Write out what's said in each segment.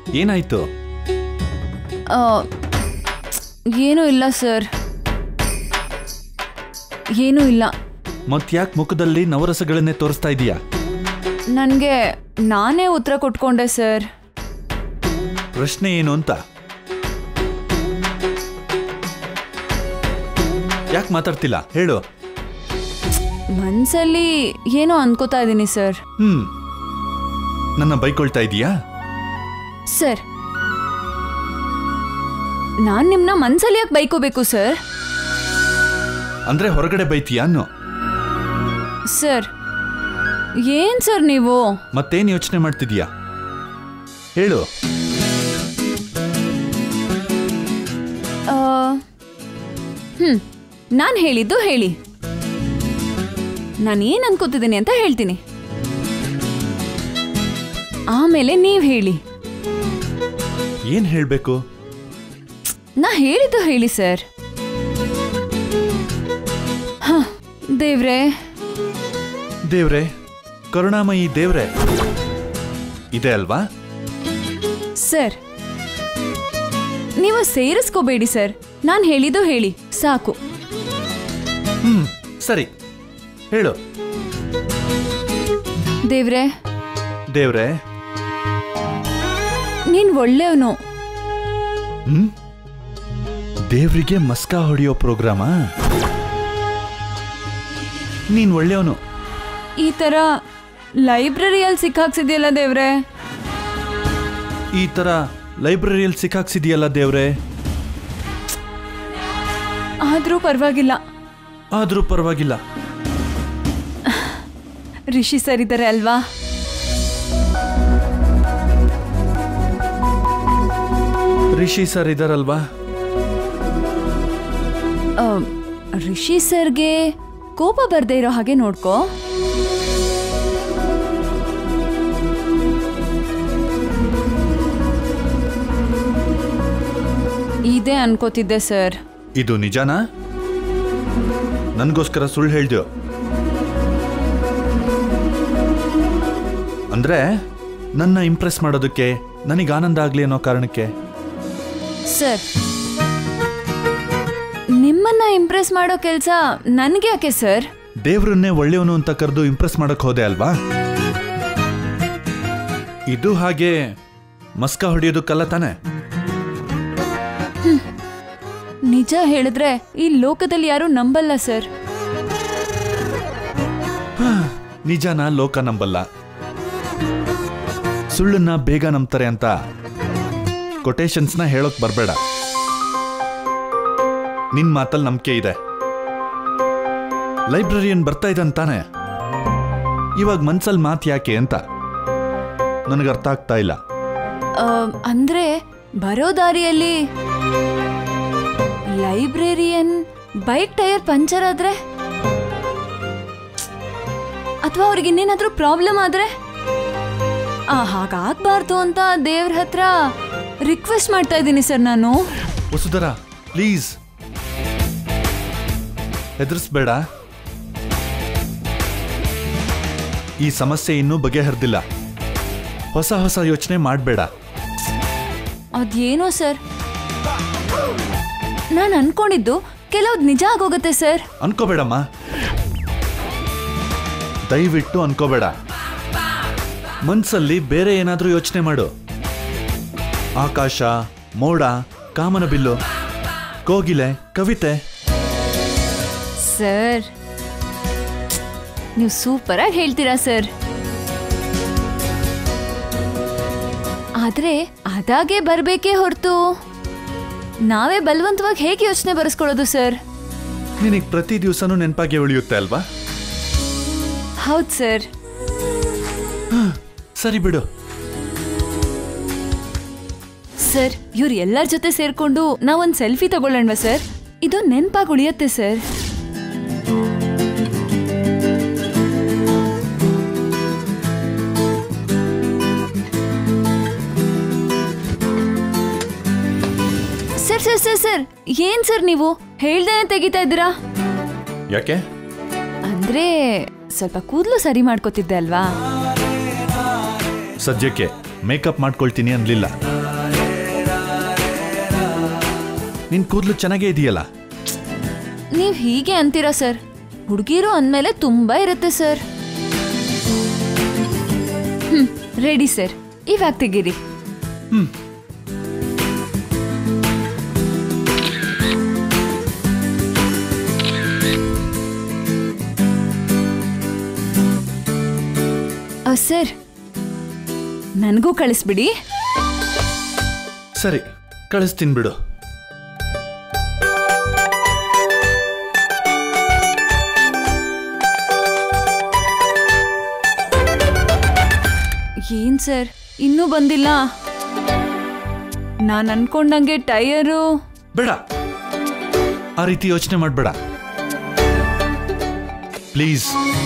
ಏನಾಯ್ತು ಆ, ಏನೂ ಇಲ್ಲ ಸರ್ ಏನೂ ಇಲ್ಲ ಮತ್ಯಾಕ್ ಮುಖದಲ್ಲಿ ನವರಸಗಳನ್ನೇ ತೋರಿಸ್ತಾ ಇದೀಯಾ ನನಗೆ ನಾನೇ ಉತ್ತರ ಕೊಟ್ಕೊಂಡೆ ಸರ್ ಪ್ರಶ್ನೆ ಏನು ಅಂತ ಯಾಕೆ ಮಾತಾಡ್ತಿಲ್ಲ ಹೇಳು ಮನ್ಸಲ್ಲಿ ಏನೋ ಅನ್ಕೋತಾ ಇದ್ದೀನಿ ಸರ್ ಹ್ಮ್ ನನ್ನ ಬೈಕೊಳ್ತಾ ಇದೀಯಾ ಸರ್ ನಾನು ನಿಮ್ಮನ್ನ ಮನ್ಸಲ್ಲಿ ಯಾಕೆ ಬೈಕೋಬೇಕು ಸರ್ ಅಂದ್ರೆ ಹೊರಗಡೆ ಬೈತೀಯಾ ಅನ್ನೋ ಸರ್ ಏನ್ ಸರ್ ನೀವು ಮತ್ತೇನ್ ಯೋಚನೆ ಮಾಡ್ತಿದ್ಯಾ ಹೇಳು ಆ, ಹ್ಮ್ ನಾನು ಹೇಳಿದ್ದು ಹೇಳಿ ನಾನು ಏನು ಅನ್ಕೋತಿದ್ದೀನಿ ಅಂತ ಹೇಳ್ತೀನಿ ಆಮೇಲೆ ನೀವು ಹೇಳಿ ಏನ್ ಹೇಳ್ಬೇಕು ನಾ ಹೇಳಿದ್ದು ಹೇಳಿ ಸರ್ ಹ ದೇವ್ರೆ ದೇವ್ರೆ ಕರುಣಾಮಯಿ ದೇವ್ರೆ ಇದೆ ಅಲ್ವಾ ಸರ್ ನೀವು ಸೇರಿಸ್ಕೋಬೇಡಿ ಸರ್ ನಾನು ಹೇಳಿದ್ದು ಹೇಳಿ ಸಾಕು ಹ್ಮ್ ಸರಿ ಹೇಳು ದೇವ್ರೆ ದೇವ್ರೆ ನೀನ್ ಒಳ್ಳೆಯವನು ಹ್ಮ್ ದೇವ್ರಿಗೆ ಮಸ್ಕಾ ಹೊಡೆಯೋ ಪ್ರೋಗ್ರಾಮಾ ನೀನ್ ಒಳ್ಳೆಯವನು ಈ ಥರ ಲೈಬ್ರರಿಯಲ್ಲಿ ಸಿಕ್ಕಾಕ್ಸಿದ್ಯಲ್ಲ ದೇವ್ರೆ ಈ ತರ ಲೈಬ್ರರಿಯಲ್ಲಿ ಸಿಕ್ಕಾಕ್ಸಿದೆಯಲ್ಲ ದೇವ್ರೆ ಆದರೂ ಪರವಾಗಿಲ್ಲ ಆದ್ರೂ ಪರವಾಗಿಲ್ಲ ರಿಷಿ ಸರ್ ಇದ್ದಾರೆ ಅಲ್ವಾ ರಿಷಿ ಸರ್ ಇದಾರಲ್ವಾ ಆ, ರಿಷಿ ಸರ್ಗೆ ಕೋಪ ಬರ್ದೇ ಇರೋ ಹಾಗೆ ನೋಡ್ಕೋ ಇದೇ ಅನ್ಕೋತಿದ್ದೆ ಸರ್ ಇದು ನಿಜಾನಾ ನನಗೋಸ್ಕರ ಸುಳ್ಳು ಹೇಳ್ದ್ಯೋ ಅಂದ್ರೆ ನನ್ನ ಇಂಪ್ರೆಸ್ ಮಾಡೋದಕ್ಕೆ ನನಗೆ ಆನಂದ ಆಗ್ಲಿ ಅನ್ನೋ ಕಾರಣಕ್ಕೆ ಸರ್ ನಿಮ್ಮನ್ನ ಇಂಪ್ರೆಸ್ ಮಾಡೋ ಕೆಲಸ ನನಗೆ ಯಾಕೆ ಸರ್ ದೇವ್ರನ್ನೇ ಒಳ್ಳೆಯವನು ಅಂತ ಕರೆದು ಇಂಪ್ರೆಸ್ ಮಾಡಕ್ ಹೋದೆ ಅಲ್ವಾ ಇದು ಹಾಗೆ ಮಸ್ಕ ಹೊಡೆಯೋದಕ್ಕಲ್ಲ ತಾನೆ ನಿಜ ಹೇಳಿದ್ರೆ ಈ ಲೋಕದಲ್ಲಿ ಯಾರೂ ನಂಬಲ್ಲ ಸರ್ ನಿಜಾನ ಲೋಕ ನಂಬಲ್ಲ ಸುಳ್ಳನ್ನ ಬೇಗ ನಂಬ್ತಾರೆ ಅಂತ ಕೊಟೇಶನ್ಸ್ನ ಹೇಳೋಕ್ ಬರ್ಬೇಡ ನಿನ್ ಮಾತಲ್ಲಿ ನಂಬಿಕೆ ಇದೆ ಲೈಬ್ರರಿಯನ್ ಬರ್ತಾ ಇದ್ದಂತಾನೆ ಇವಾಗ ಮನ್ಸಲ್ಲಿ ಮಾತು ಯಾಕೆ ಅಂತ ನನಗೆ ಅರ್ಥ ಆಗ್ತಾ ಇಲ್ಲ ಆ, ಅಂದ್ರೆ ಬರೋ ದಾರಿಯಲ್ಲಿ ಲೈಬ್ರೇರಿಯನ್ ಬೈಕ್ ಟೈರ್ ಪಂಚರ್ ಆದ್ರೆ ಅಥವಾ ಅವ್ರಿಗೆ ಇನ್ನೇನಾದ್ರೂ ಪ್ರಾಬ್ಲಮ್ ಆದ್ರೆ ಆ, ಹಾಗಾಗ್ಬಾರ್ದು ಅಂತ ದೇವ್ರ ಹತ್ರ ರಿಕ್ವೆಸ್ಟ್ ಮಾಡ್ತಾ ಇದ್ದೀನಿ ಸರ್ ನಾನು ವಸುಧರ ಪ್ಲೀಸ್ ಹೆದರ್ಸ್ಬೇಡ ಈ ಸಮಸ್ಯೆ ಇನ್ನೂ ಬಗೆಹರಿದಿಲ್ಲ ಹೊಸ ಹೊಸ ಯೋಚನೆ ಮಾಡಬೇಡ ಅದೇನೋ ಸರ್ ನಾನು ಅನ್ಕೊಂಡಿದ್ದು ಕೆಲವ್ದು ನಿಜ ಆಗೋಗುತ್ತೆ ಸರ್ ಅನ್ಕೋಬೇಡಮ್ಮ ದಯವಿಟ್ಟು ಅನ್ಕೋಬೇಡ ಮನ್ಸಲ್ಲಿ ಬೇರೆ ಏನಾದ್ರೂ ಯೋಚನೆ ಮಾಡು ಆಕಾಶ ಮೋಡ ಕಾಮನ ಬಿಲ್ಲು ಕೋಗಿಲೆ ಕವಿತೆ ಸರ್ ನೀವು ಸೂಪರಾಗಿ ಹೇಳ್ತೀರಾ ಸರ್ ಆದ್ರೆ ಅದಾಗೆ ಬರ್ಬೇಕೇ ಹೊರತು ನಾವೇ ಬಲವಂತವಾಗಿ ಹೇಗೆ ಯೋಚನೆ ಬರೆಸ್ಕೊಳ್ಳೋದು ಸರ್ ನಿನಗೆ ಪ್ರತಿ ದಿವಸನೂ ನೆನಪಾಗಿ ಉಳಿಯುತ್ತೆ ಅಲ್ವಾ ಹೌದು ಸರ್ ಸರಿ ಬಿಡು ಸರ್ ಇವ್ರು ಎಲ್ಲರ ಜೊತೆ ಸೇರ್ಕೊಂಡು ನಾವೊಂದು ಸೆಲ್ಫಿ ತಗೊಳ್ಳೋಣವಾ ಸರ್ ಇದು ನೆನಪಾಗಿ ಉಳಿಯುತ್ತೆ sir sir sir sir sir ಏನ್ ಸರ್ ನೀವು ಹೇಳ್ದೇನೆ ತೆಗಿತಾ ಇದ್ದೀರಾ ಯಾಕೆ ಅಂದ್ರೆ ಸ್ವಲ್ಪ ಕೂದಲು ಸರಿ ಮಾಡ್ಕೋತಿದ್ದೆ ಅಲ್ವಾ ಸದ್ಯಕ್ಕೆ ಮೇಕಪ್ ಮಾಡ್ಕೊಳ್ತೀನಿ ಅನ್ಲಿಲ್ಲ ನಿನ್ ಕೂದಲು ಚೆನ್ನಾಗೇ ಇದೆಯಲ್ಲ ನೀವ್ ಹೀಗೆ ಅಂತೀರಾ ಸರ್ ಹುಡುಗಿರು ಅಂದ್ಮೇಲೆ ತುಂಬಾ ಇರುತ್ತೆ ಸರ್ ಹ್ಮ್ ರೆಡಿ ಸರ್ ಇವಾಗ ತೆಗೀರಿ ಅ, ಸರ್ ನನಗೂ ಕಳಿಸ್ಬಿಡಿ ಸರಿ ಕಳಿಸ್ತೀನಿ ಬಿಡು ಏನ್ ಸರ್ ಇನ್ನೂ ಬಂದಿಲ್ಲ ನಾನು ಅನ್ಕೊಂಡಂಗೆ ಟೈರು ಬೇಡ ಆ ರೀತಿ ಯೋಚನೆ ಮಾಡಬೇಡ ಪ್ಲೀಸ್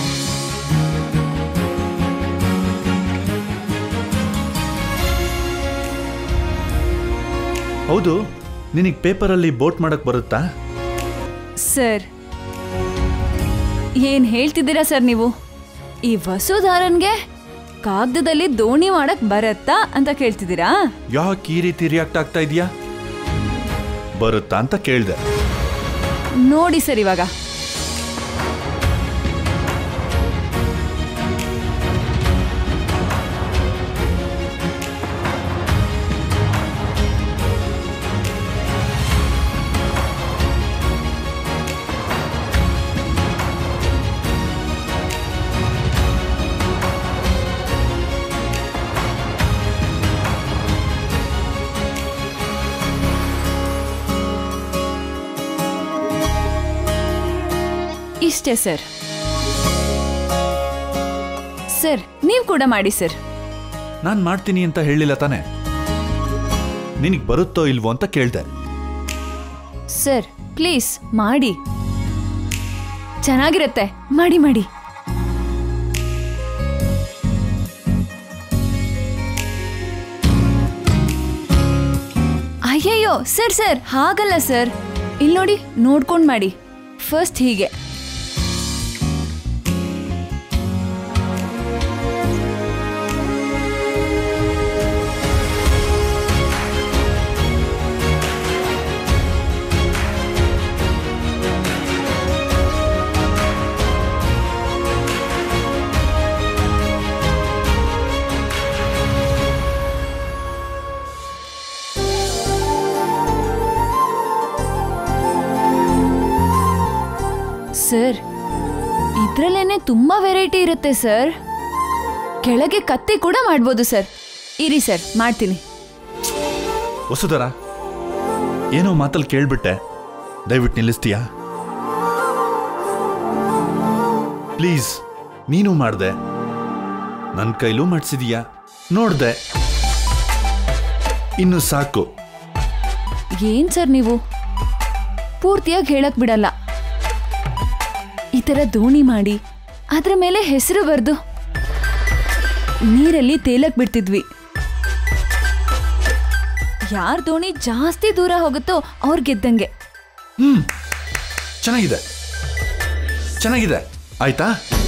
ಹೌದು ನಿನಗೆ ಪೇಪರಲ್ಲಿ ಬೋಟ್ ಮಾಡಕ್ ಬರುತ್ತಾ ಸರ್ ಏನ್ ಹೇಳ್ತಿದ್ದೀರಾ ಸರ್ ನೀವು ಈ ವಸುಧಾರನ್ಗೆ ಕಾಗದದಲ್ಲಿ ದೋಣಿ ಮಾಡಕ್ ಬರತ್ತಾ ಅಂತ ಕೇಳ್ತಿದ್ದೀರಾ ಯಾಕೆ ಈ ರೀತಿ ರಿಯಾಕ್ಟ್ ಆಗ್ತಾ ಇದೆಯಾ ಬರುತ್ತಾ ಅಂತ ಕೇಳ್ದೆ ನೋಡಿ ಸರ್ ಇವಾಗ ಇಷ್ಟೇ ಸರ್ ಸರ್ ನೀವು ಕೂಡ ಮಾಡಿ ಸರ್ ನಾನು ಮಾಡ್ತೀನಿ ಅಂತ ಹೇಳಿಲ್ಲ ತಾನೆ ನಿನಗೆ ಬರುತ್ತೋ ಇಲ್ವೋ ಅಂತ ಕೇಳ್ದೆ ಸರ್ ಪ್ಲೀಸ್ ಮಾಡಿ ಚೆನ್ನಾಗಿರತ್ತೆ ಮಾಡಿ ಮಾಡಿ ಅಯ್ಯಯ್ಯೋ ಸರ್ ಸರ್ ಹಾಗಲ್ಲ ಸರ್ ಇಲ್ಲಿ ನೋಡಿ ನೋಡ್ಕೊಂಡು ಮಾಡಿ ಫಸ್ಟ್ ಹೀಗೆ ಸರ್ ಇದ್ರಲ್ಲೇನೆ ತುಂಬಾ ವೆರೈಟಿ ಇರುತ್ತೆ ಸರ್ ಕೆಳಗೆ ಕತ್ತಿ ಕೂಡ ಮಾಡ್ಬೋದು ಸರ್ ಇರಿ ಸರ್ ಮಾಡ್ತೀನಿ ವಸುಧರ ಏನೋ ಮಾತಲ್ಲಿ ಕೇಳ್ಬಿಟ್ಟೆ ದಯವಿಟ್ಟು ನಿಲ್ಲಿಸ್ತೀಯಾ ಪ್ಲೀಸ್ ನೀನು ಮಾಡ್ದೆ ನನ್ನ ಕೈಲೂ ಮಾಡಿಸಿದೀಯಾ ನೋಡ್ದೆ ಇನ್ನು ಸಾಕು ಏನ್ ಸರ್ ನೀವು ಪೂರ್ತಿಯಾಗಿ ಹೇಳಕ್ ಬಿಡಲ್ಲ ಈ ತರ ದೋಣಿ ಮಾಡಿ ಅದ್ರ ಮೇಲೆ ಹೆಸರು ಬರ್ದು ನೀರಲ್ಲಿ ತೇಲಕ್ ಬಿಡ್ತಿದ್ವಿ ಯಾರ್ ದೋಣಿ ಜಾಸ್ತಿ ದೂರ ಹೋಗುತ್ತೋ ಅವ್ರ್ ಗೆದ್ದಂಗೆ ಹ್ಮ್ ಚೆನ್ನಾಗಿದೆ ಚೆನ್ನಾಗಿದೆ ಆಯ್ತಾ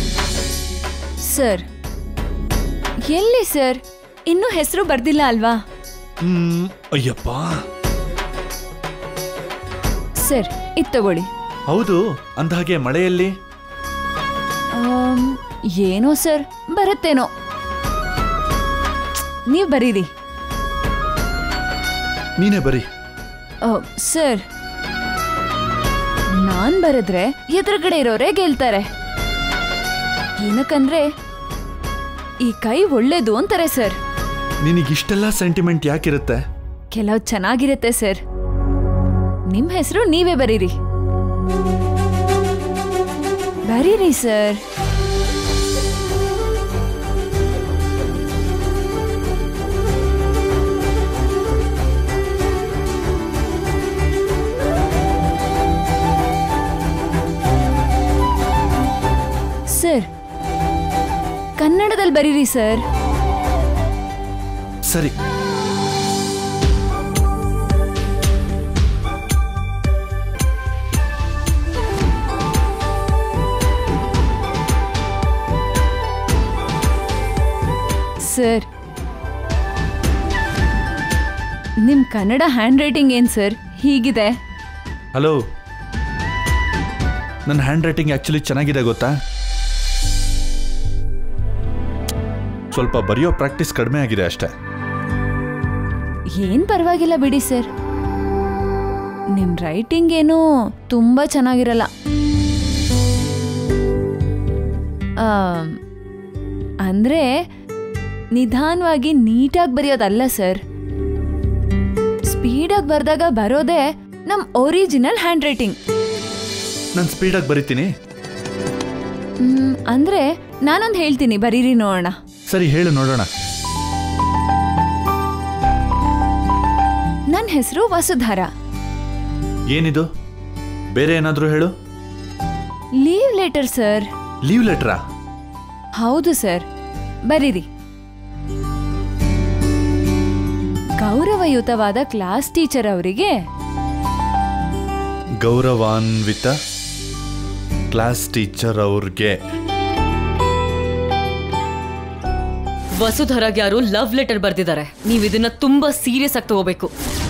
ಸರ್ ಎಲ್ಲಿ ಸರ್ ಇನ್ನೂ ಹೆಸರು ಬರ್ದಿಲ್ಲ ಅಲ್ವಾ ಹ್ಮ್ ಅಯ್ಯಪ್ಪ ಸರ್ ಇದು ತಗೊಳ್ಳಿ ಹೌದು ಅಂದಹಾಗೆ ಮಳೆಯಲ್ಲಿ ಆಮ್, ಏನೋ ಸರ್ ಬರುತ್ತೇನೋ ನೀವು ಬರೀರಿ ನೀನೇ ಬರಿ ಆ, ಸರ್ ನಾನ್ ಬರೆದ್ರೆ ಎದುರುಗಡೆ ಇರೋರೇ ಗೆಲ್ತಾರೆ ಏನಕ್ಕಂದ್ರೆ ಈ ಕೈ ಒಳ್ಳೇದು ಅಂತಾರೆ ಸರ್ ನಿನಗಿಷ್ಟೆಲ್ಲ ಸೆಂಟಿಮೆಂಟ್ ಯಾಕಿರುತ್ತೆ ಕೆಲವು ಚೆನ್ನಾಗಿರುತ್ತೆ ಸರ್ ನಿಮ್ ಹೆಸರು ನೀವೇ ಬರೀರಿ ಬರೀರಿ ಸರ್ ಸರ್ ಕನ್ನಡದಲ್ಲಿ ಬರೀರಿ ಸರ್ ಸರಿ ಸರ್ ನಿಮ್ ಕನ್ನಡ ಹ್ಯಾಂಡ್ ರೈಟಿಂಗ್ ಏನ್ ಸರ್ ಹೀಗಿದೆ ಹಲೋ ನನ್ನ ಹ್ಯಾಂಡ್ ರೈಟಿಂಗ್ ಆ್ಯಕ್ಚುಲಿ ಚೆನ್ನಾಗಿದೆ ಗೊತ್ತಾ ಸ್ವಲ್ಪ ಬರೆಯೋ ಪ್ರಾಕ್ಟೀಸ್ ಕಡಿಮೆ ಆಗಿದೆ ಅಷ್ಟೇ ಏನ್ ಪರವಾಗಿಲ್ಲ ಬಿಡಿ ಸರ್ ನಿಮ್ ರೈಟಿಂಗ್ ಏನು ತುಂಬಾ ಚೆನ್ನಾಗಿರಲ್ಲ ಆ, ಅಂದ್ರೆ ನಿಧಾನವಾಗಿ ನೀಟಾಗಿ ಬರೆಯೋದಲ್ಲ ಸರ್ ಸ್ಪೀಡಾಗಿ ಬರ್ದಾಗ ಬರೋದೇ ನಮ್ ಒರಿಜಿನಲ್ ಹ್ಯಾಂಡ್ ರೈಟಿಂಗ್ ನಾನು ಸ್ಪೀಡಾಗಿ ಬರಿತೀನಿ ಮ್, ಅಂದ್ರೆ ನಾನೊಂದು ಹೇಳ್ತೀನಿ ಬರೀರಿ ನೋಡೋಣ ಸರಿ ಹೇಳು ನೋಡೋಣ ನನ್ನ ಹೆಸರು ವಸುಧಾರ ಏನಿದು ಬೇರೆ ಏನಾದರೂ ಹೇಳು ಲೀವ್ ಲೆಟರ್ ಸರ್ ಲೀವ್ ಲೆಟ್ರಾ ಹೌದು ಸರ್ ಬರೀರಿ ಗೌರವಯುತವಾದ ಕ್ಲಾಸ್ ಟೀಚರ್ ಅವರಿಗೆ ಗೌರವಾನ್ವಿತ ಕ್ಲಾಸ್ ಟೀಚರ್ ಅವ್ರಿಗೆ ವಸುಧರಾಗ್ ಯಾರು ಲವ್ ಲೆಟರ್ ಬರ್ದಿದ್ದಾರೆ ನೀವು ಇದನ್ನ ತುಂಬಾ ಸೀರಿಯಸ್ ಆಗಿ ತಗೋಬೇಕು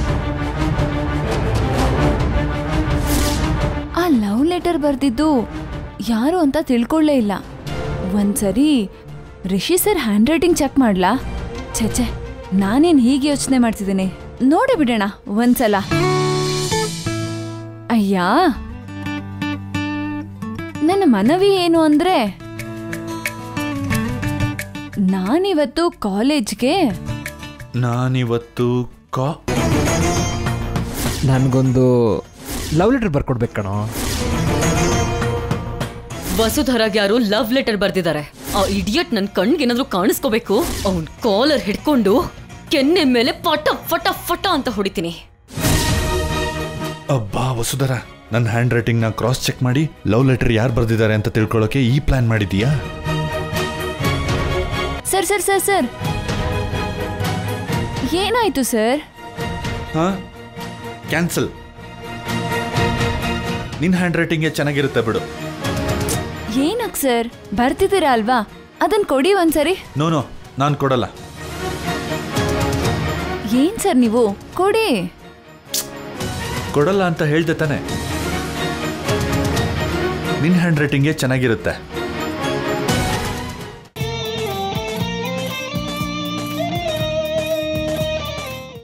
ಆ ಲವ್ ಲೆಟರ್ ಬರ್ದಿದ್ದು ಯಾರು ಅಂತ ತಿಳ್ಕೊಳ್ಳೇ ಇಲ್ಲ ಒಂದ್ಸರಿ Rishi sir handwriting check ಮಾಡ್ಲಾ ಛೆಛೆ ನಾನೇನ್ ಹೀಗೆ ಯೋಚನೆ ಮಾಡ್ತಿದ್ದೀನಿ ನೋಡಿ ಬಿಡೋಣ ಒಂದ್ಸಲ ಅಯ್ಯ ನನ್ನ ಮನವಿ ಏನು ಅಂದ್ರೆ ನಾನಿವತ್ತು ಕಾಲೇಜ್ಗೆ ನಾನಿವತ್ತು ಕಾ ನನಗೊಂದು ಲವ್ ಲೆಟರ್ ಬರ್ಕೊಡ್ಬೇಕು ಕಣೋ ವಸುಧರಾಗ್ ಯಾರು ಲವ್ ಲೆಟರ್ ಬರ್ದಿದ್ದಾರೆ ಆ ಇಡಿಯಟ್ ನನ್ ಕಣ್ಗೆ ಏನಾದ್ರೂ ಕಾಣಿಸ್ಕೋಬೇಕು ಅವ್ನ್ ಕಾಲರ್ ಹಿಡ್ಕೊಂಡು ಕೆನ್ನೆ ಮೇಲೆ ಪಟ ಫಟ ಫಟ ಅಂತ ಹೊಡಿತೀನಿ ಅಬ್ಬಾ ವಸುಧರ ನನ್ನ ಹ್ಯಾಂಡ್ ರೈಟಿಂಗ್ನ ಕ್ರಾಸ್ ಚೆಕ್ ಮಾಡಿ ಲವ್ ಲೆಟರ್ ಯಾರು ಬರೆದಿದ್ದಾರೆ ಅಂತ ತಿಳ್ಕೊಳ್ಳೋಕೆ ಈ ಪ್ಲಾನ್ ಮಾಡಿದೀಯಾ ಸರ್ ಸರ್ ಸರ್ ಸರ್ ಏನಾಯ್ತು ಸರ್ ಹಾ ಕ್ಯಾನ್ಸಲ್ ನಿನ್ನ ಹ್ಯಾಂಡ್ ರೈಟಿಂಗೇ ಚೆನ್ನಾಗಿರುತ್ತೆ ಬಿಡು ಏನಕ್ ಸರ್ ಬರ್ತಿದ್ದೀರಾ ಅಲ್ವಾ ಅದನ್ ಕೊಡಿ ಒಂದ್ಸರಿ ನೋ ನೋ ನಾನು ಕೊಡಲ್ಲ ಏನ್ ಸರ್ ನೀವು ಕೊಡಿ ಕೊಡಲ್ಲ ಅಂತ ಹೇಳ್ದೆ ತಾನೆ ನಿನ್ನ ಹ್ಯಾಂಡ್ ರೈಟಿಂಗೇ ಚೆನ್ನಾಗಿರುತ್ತೆ